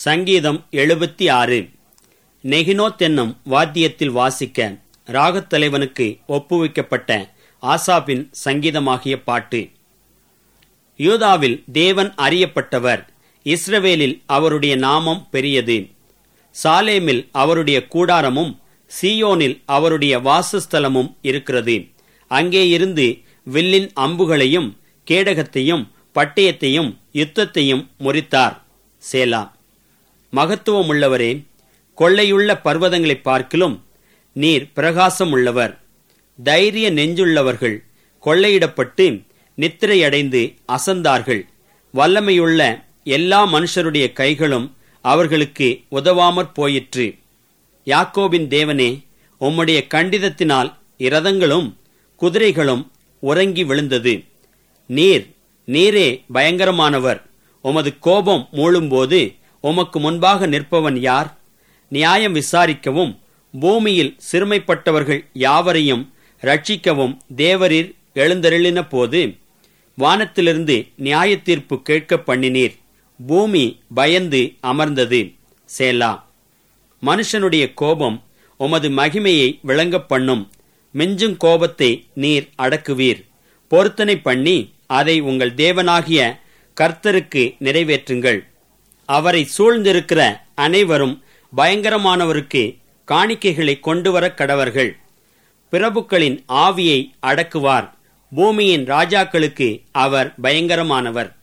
சங்கீதம் எழுபத்தி ஆறு நெகினோத் என்னும் வாத்தியத்தில் வாசிக்க ராகத்தலைவனுக்கு ஒப்புவிக்கப்பட்ட ஆசாபின் சங்கீதமாகிய பாட்டு யூதாவில் தேவன் அறியப்பட்டவர் இஸ்ரவேலில் அவருடைய நாமம் பெரியது சாலேமில் அவருடைய கூடாரமும் சீயோனில் அவருடைய வாசஸ்தலமும் இருக்கிறது அங்கே இருந்து வில்லின் அம்புகளையும் கேடகத்தையும் பட்டயத்தையும் யுத்தத்தையும் முறித்தார் சேலா மகத்துவமுள்ளவரே கொள்ளையுள்ள பர்வதங்களைப் பார்க்கிலும் நீர் பிரகாசம் உள்ளவர் தைரிய நெஞ்சுள்ளவர்கள் கொள்ளையிடப்பட்டு நித்திரையடைந்து அசந்தார்கள் வல்லமையுள்ள எல்லா மனுஷருடைய கைகளும் அவர்களுக்கு உதவாமற் போயிற்று யாக்கோபின் தேவனே உம்முடைய கண்டிதத்தினால் இரதங்களும் குதிரைகளும் உறங்கி விழுந்தது நீர் நீரே பயங்கரமானவர் உமது கோபம் மூழும்போது உமக்கு முன்பாக நிற்பவன் யார் நியாயம் விசாரிக்கவும் பூமியில் சிறுமைப்பட்டவர்கள் யாவரையும் ரட்சிக்கவும் தேவரீர் எழுந்தருளின போது வானத்திலிருந்து நியாய தீர்ப்பு கேட்க பண்ணினீர் பூமி பயந்து அமர்ந்தது சேலா மனுஷனுடைய கோபம் உமது மகிமையை விளங்கப் பண்ணும் மிஞ்சும் கோபத்தை நீர் அடக்குவீர் பொருத்தனை பண்ணி அதை உங்கள் தேவனாகிய கர்த்தருக்கு நிறைவேற்றுங்கள் அவரை சூழ்ந்திருக்கிற அனைவரும் பயங்கரமானவருக்கு காணிக்கைகளை கொண்டு வர கடவர்கள் பிரபுக்களின் ஆவியை அடக்குவார் பூமியின் ராஜாக்களுக்கு அவர் பயங்கரமானவர்